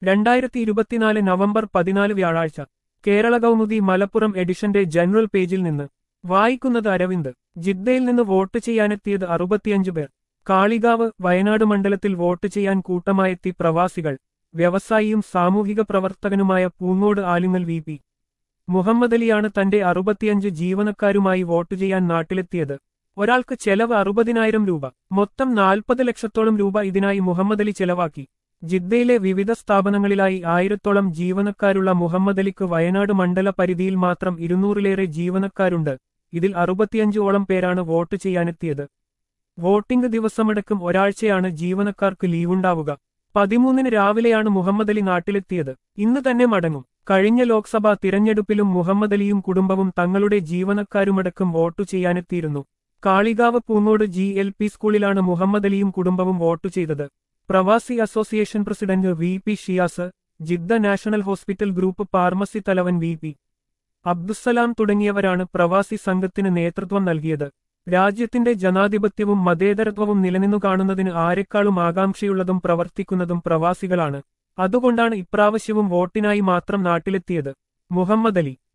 രണ്ടായിരത്തി ഇരുപത്തിനാല് നവംബർ പതിനാല് വ്യാഴാഴ്ച കേരള കൗമുദി മലപ്പുറം എഡിഷന്റെ ജനറൽ പേജിൽ നിന്ന് വായിക്കുന്നത് അരവിന്ദ് ജിദ്ദയിൽ നിന്ന് വോട്ട് ചെയ്യാനെത്തിയത് അറുപത്തിയഞ്ചു പേർ കാളികാവ് വയനാട് മണ്ഡലത്തിൽ വോട്ട് ചെയ്യാൻ കൂട്ടമായെത്തി പ്രവാസികൾ വ്യവസായിയും സാമൂഹിക പ്രവർത്തകനുമായ പൂങ്ങോട് ആലുങ്ങൽ വി പി മുഹമ്മദ് അലിയാണ് തന്റെ അറുപത്തിയഞ്ച് ജീവനക്കാരുമായി വോട്ട് ചെയ്യാൻ നാട്ടിലെത്തിയത് ഒരാൾക്ക് ചെലവ് അറുപതിനായിരം രൂപ മൊത്തം നാൽപ്പത് ലക്ഷത്തോളം രൂപ ഇതിനായി മുഹമ്മദ് അലി ചെലവാക്കി ജിദ്ദയിലെ വിവിധ സ്ഥാപനങ്ങളിലായി ആയിരത്തോളം ജീവനക്കാരുള്ള മുഹമ്മദ് അലിക്ക് വയനാട് മണ്ഡല പരിധിയിൽ മാത്രം ഇരുന്നൂറിലേറെ ജീവനക്കാരുണ്ട് ഇതിൽ അറുപത്തിയഞ്ചോളം പേരാണ് വോട്ട് ചെയ്യാനെത്തിയത് വോട്ടിംഗ് ദിവസമടക്കം ഒരാഴ്ചയാണ് ജീവനക്കാർക്ക് ലീവുണ്ടാവുക പതിമൂന്നിന് രാവിലെയാണ് മുഹമ്മദ് അലി നാട്ടിലെത്തിയത് ഇന്ന് തന്നെ മടങ്ങും കഴിഞ്ഞ ലോക്സഭാ തിരഞ്ഞെടുപ്പിലും മുഹമ്മദ് അലിയും കുടുംബവും തങ്ങളുടെ ജീവനക്കാരുമടക്കം വോട്ടു ചെയ്യാനെത്തിയിരുന്നു Kalikavu Poongode G L P സ്കൂളിലാണ് മുഹമ്മദ് അലിയും കുടുംബവും വോട്ടു ചെയ്തത് പ്രവാസി association president V P Shiyas Jeddah national hospital group pharmacy തലവൻ വി പി അബ്ദുസലാം തുടങ്ങിയവരാണ് പ്രവാസി സംഘത്തിന് നേതൃത്വം നൽകിയത് രാജ്യത്തിന്റെ ജനാധിപത്യവും മതേതരത്വവും നിലനിന്നു കാണുന്നതിന് ആരെക്കാളും ആകാംക്ഷയുള്ളതും പ്രവർത്തിക്കുന്നതും പ്രവാസികളാണ് അതുകൊണ്ടാണ് ഇപ്രാവശ്യവും വോട്ടിനായി മാത്രം നാട്ടിലെത്തിയത് മുഹമ്മദ് അലി